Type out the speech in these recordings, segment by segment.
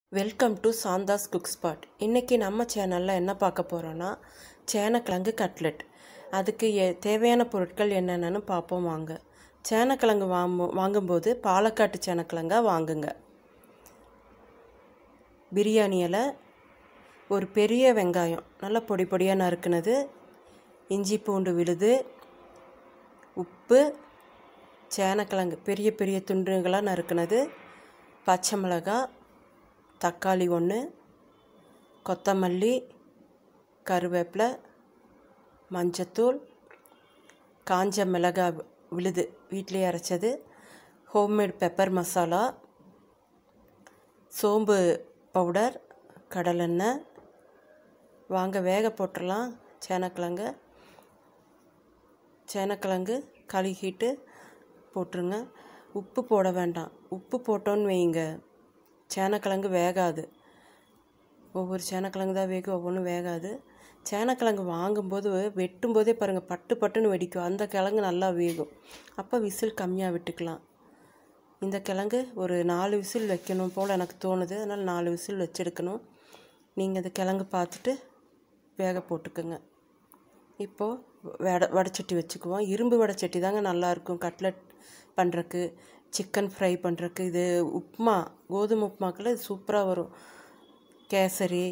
welcome to Shantha's cook spot இன்றைக்கி நம்ம சேனலில் என்ன பார்க்க போகிறோன்னா சேனக்கிழங்கு கட்லெட் அதுக்கு எ- தேவையான பொருட்கள் என்னென்னு பார்ப்போம் வாங்க சேனக்கிழங்கு வாங்கு வாங்கும்போது பாலக்காட்டு சேனக்கிழங்கா வாங்குங்க பிரியாணி இலை ஒரு பெரிய வெங்காயம் நல்லா பொடி பொடியாக நறுக்குனது இஞ்சி பூண்டு விழுது உப்பு சேனக்கிழங்கு பெரிய பெரிய துண்டுகளாக நறுக்குனது பச்சை மிளகாய் தக்காளி ஒன்று கொத்தமல்லி கருவேப்பிலை மஞ்சத்தூள் காஞ்ச மிளகாய் வி- விழுது வீட்டிலேயே அரைச்சது ஹோம்மேட் பெப்பர் மசாலா சோம்பு பவுடர் கடலெண்ணெய் வாங்க வேக போட்டுடலாம் சேனக்கிழங்க சேனக்கிழங்கு கழுகிட்டு போட்டுருங்க உப்பு போட வேண்டாம் உப்பு போட்டோன்னு வைங்க சேனக்கிழங்கு வேகாது ஒவ்வொரு சேனக்கிழங்கு தான் வேகும் ஒவ்வொன்றும் வேகாது சேனக்கிழங்கு வாங்கும்போது வெட்டும்போதே பாருங்கள் பட்டு பட்டுன்னு வெடிக்கும் அந்த கிழங்கு நல்லா வேகும் அப்போ விசில் கம்மியாக விட்டுக்கலாம் இந்த கிழங்கு ஒரு நாலு விசில் வைக்கணும் போல் எனக்கு தோணுது அதனால் நாலு விசில் வச்செடுக்கணும் நீங்கள் இந்த கிழங்கு பார்த்துட்டு வேக போட்டுக்குங்க இப்போது வடை வடைச்சட்டி வச்சுக்குவோம் இரும்பு வடைச்சட்டி தாங்க நல்லாயிருக்கும் கட்லெட் பண்ணுறக்கு சிக்கன் ஃப்ரை பண்ணுறக்கு இது உப்புமா கோதுமை உப்புமாக்கில் இது சூப்பராக வரும் கேசரி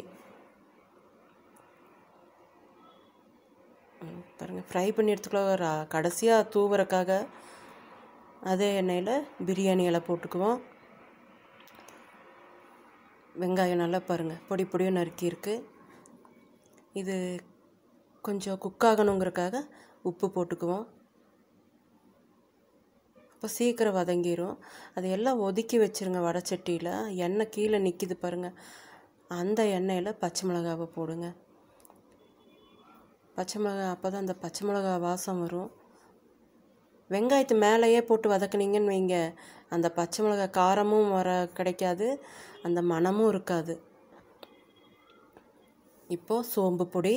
ம், பாருங்க ஃப்ரை பண்ணி எடுத்துக்கலாம் கடைசியாக தூவுறக்காக அதே எண்ணெயில் பிரியாணி இலை போட்டுக்குவோம் வெங்காயம் நல்லா பாருங்கள் பொடி பொடியாக நறுக்கியிருக்கு இது கொஞ்சம் குக் ஆகணுங்கிறக்காக உப்பு போட்டுக்குவோம் அப்போ சீக்கிரம் வதங்கிரும் அது எல்லாம் ஒதுக்கி வச்சிருங்க வடைச்சட்டியில் எண்ணெய் கீழே நிற்கிது பாருங்கள் அந்த எண்ணெயில் பச்சை மிளகாவை போடுங்க பச்சை மிளகா அப்போ தான் அந்த பச்சை மிளகா வாசம் வரும் வெங்காயத்து மேலேயே போட்டு வதக்குனீங்கன்னு வைங்க அந்த பச்சை மிளகா காரமும் வர கிடைக்காது அந்த மணமும் இருக்காது இப்போது சோம்பு பொடி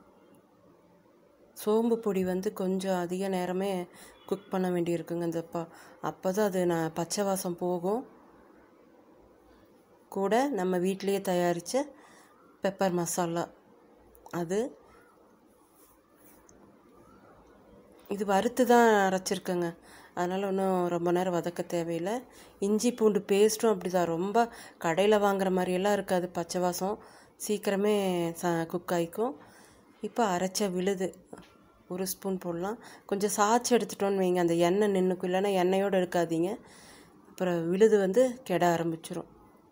சோம்பு பொடி வந்து கொஞ்சம் அதிக நேரமே குக் பண்ண வேண்டியிருக்குங்க இந்த ப அப்போ தான் அது நான் பச்சை வாசம் போகும் கூட நம்ம வீட்டிலேயே தயாரித்த பெப்பர் மசாலா அது இது வறுத்து தான் அரைச்சிருக்கேங்க அதனால் ஒன்றும் ரொம்ப நேரம் வதக்க தேவையில்லை இஞ்சி பூண்டு பேஸ்ட்டும் அப்படி தான் ரொம்ப கடையில் வாங்குற மாதிரியெல்லாம் இருக்காது பச்சை வாசம் சீக்கிரமே ச குக் ஆகிக்கும் இப்போ அரைச்ச விழுது ஒரு ஸ்பூன் போடலாம் கொஞ்சம் சாய்ச்சி எடுத்துட்டோன்னு வைங்க அந்த எண்ணெய் நின்றுக்கும் இல்லைன்னா எண்ணெயோடு எடுக்காதீங்க அப்புறம் விழுது வந்து கெட ஆரம்பிச்சிரும்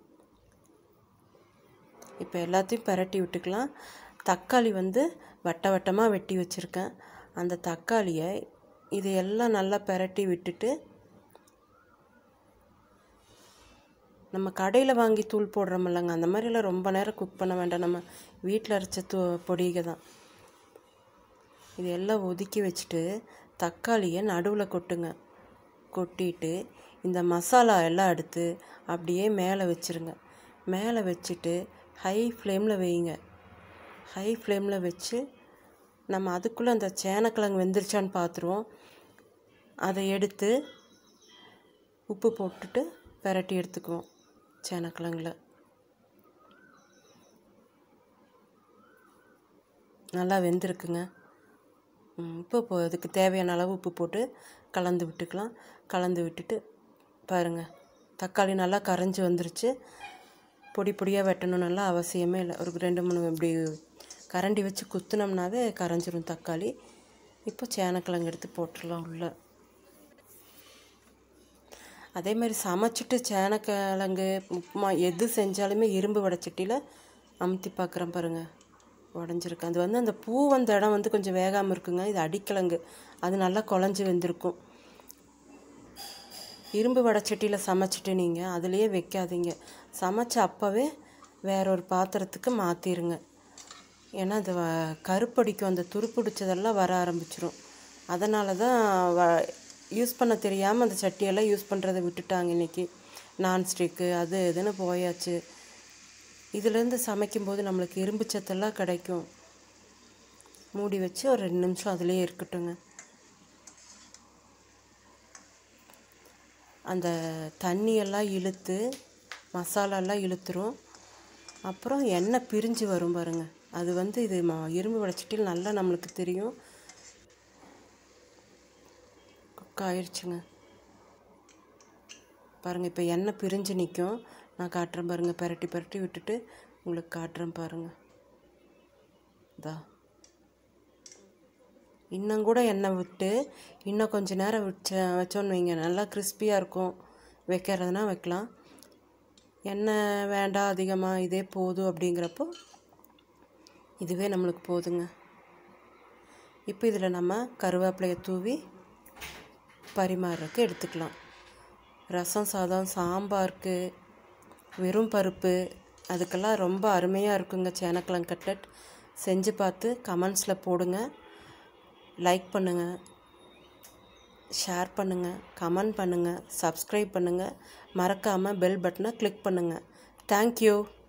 இப்போ எல்லாத்தையும் பிரட்டி விட்டுக்கலாம் தக்காளி வந்து வட்ட வட்டமாக வெட்டி வச்சுருக்கேன் அந்த தக்காளியை இது எல்லாம் நல்லா பிரட்டி விட்டுட்டு நம்ம கடையில் வாங்கி தூள் போடுறோமில்லங்க அந்த மாதிரிலாம் ரொம்ப நேரம் குக் பண்ண வேண்டாம் நம்ம வீட்டில் அரைச்ச தூ பொடிக தான் இது எல்லாம் ஒதுக்கி வச்சுட்டு தக்காளியை நடுவில் கொட்டுங்க கொட்டிட்டு இந்த மசாலா எல்லாம் எடுத்து அப்படியே மேலே வச்சுருங்க மேலே வச்சுட்டு ஹை ஃப்ளேமில் வைங்க ஹை ஃப்ளேமில் வச்சு நம்ம அதுக்குள்ளே அந்த சேனக்கிழங்கு வெந்துருச்சான்னு பார்த்துருவோம் அதை எடுத்து உப்பு போட்டுட்டு பிரட்டி எடுத்துக்குவோம் சேனக்கிழங்குல நல்லா வெந்திருக்குங்க ம், இப்போ இப்போ அதுக்கு தேவையான அளவு உப்பு போட்டு கலந்து விட்டுக்கலாம் கலந்து விட்டுட்டு பாருங்கள் தக்காளி நல்லா கரைஞ்சி வந்துருச்சு பொடி பொடியாக வெட்டணும்னால அவசியமே இல்லை ஒரு ரெண்டு மூணு இப்படி கரண்டி வச்சு குத்துனோம்னாவே கரைஞ்சிரும் தக்காளி இப்போ சேனக்கிழங்கு எடுத்து போட்டுடலாம் உள்ள அதே மாதிரி சமைச்சிட்டு சேனக்கிழங்கு உப்புமா எது செஞ்சாலுமே இரும்பு வடைச்சட்டியில் அமுத்தி பார்க்குறேன் பாருங்கள் உடஞ்சிருக்கு அது வந்து அந்த பூ வந்த இடம் வந்து கொஞ்சம் வேகாமல் இருக்குங்க இது அடிக்கிழங்கு அது நல்லா குழஞ்சி வெந்திருக்கும் இரும்பு வடைச்சட்டியில் சமைச்சிட்டு நீங்கள் அதுலேயே வைக்காதீங்க சமைச்ச அப்போவே வேற ஒரு பாத்திரத்துக்கு மாற்றிருங்க ஏன்னா அது வ- கருப்படிக்கும் அந்த துருப்பிடிச்சதெல்லாம் வர ஆரம்பிச்சிரும் அதனால தான் வ யூஸ் பண்ண தெரியாமல் அந்த சட்டியெல்லாம் யூஸ் பண்ணுறதை விட்டுட்டாங்க இன்றைக்கி நான்ஸ்டிக்கு அது இதுன்னு போயாச்சு இதுலேருந்து சமைக்கும்போது நம்மளுக்கு இரும்பு சத்தெல்லாம் கிடைக்கும் மூடி வச்சு ஒரு ரெண்டு நிமிஷம் அதுலேயே இருக்கட்டுங்க அந்த தண்ணியெல்லாம் இழுத்து மசாலாலாம் இழுத்துரும் அப்புறம் எண்ணெய் பிரிஞ்சு வரும் பாருங்கள் அது வந்து இது மா இரும்பு வடச்சட்டியில் நல்லா நம்மளுக்கு தெரியும் குக் ஆயிடுச்சுங்க பாருங்கள் இப்போ எண்ணெய் பிரிஞ்சு நிற்கும் நான் காட்டுறேன் பாருங்கள் பரட்டி பரட்டி விட்டுட்டு உங்களுக்கு காட்டுறேன் பாருங்கள் இதா இன்னும் கூட எண்ணெய் விட்டு இன்னும் கொஞ்ச நேரம் வச்ச வச்சோன்னு வைங்க நல்லா கிறிஸ்பியாக இருக்கும் வைக்கிறதுனா வைக்கலாம் எண்ணெய் வேண்டாம் அதிகமாக இதே போதும் அப்படிங்கிறப்போ இதுவே நம்மளுக்கு போதுங்க இப்போ இதில் நம்ம கருவேப்பிலையை தூவி பரிமாறுறதுக்கு எடுத்துக்கலாம் ரசம் சாதம் சாம்பாருக்கு வெறும் பருப்பு அதுக்கெல்லாம் ரொம்ப அருமையாக இருக்குங்க சேனக்கிழங்கு கட்லட் செஞ்சு பார்த்து கமெண்ட்ஸில் போடுங்க லைக் பண்ணுங்கள் ஷேர் பண்ணுங்கள் கமெண்ட் பண்ணுங்கள் சப்ஸ்கிரைப் பண்ணுங்கள் மறக்காமல் பெல் பட்டனை கிளிக் பண்ணுங்கள் தேங்க்யூ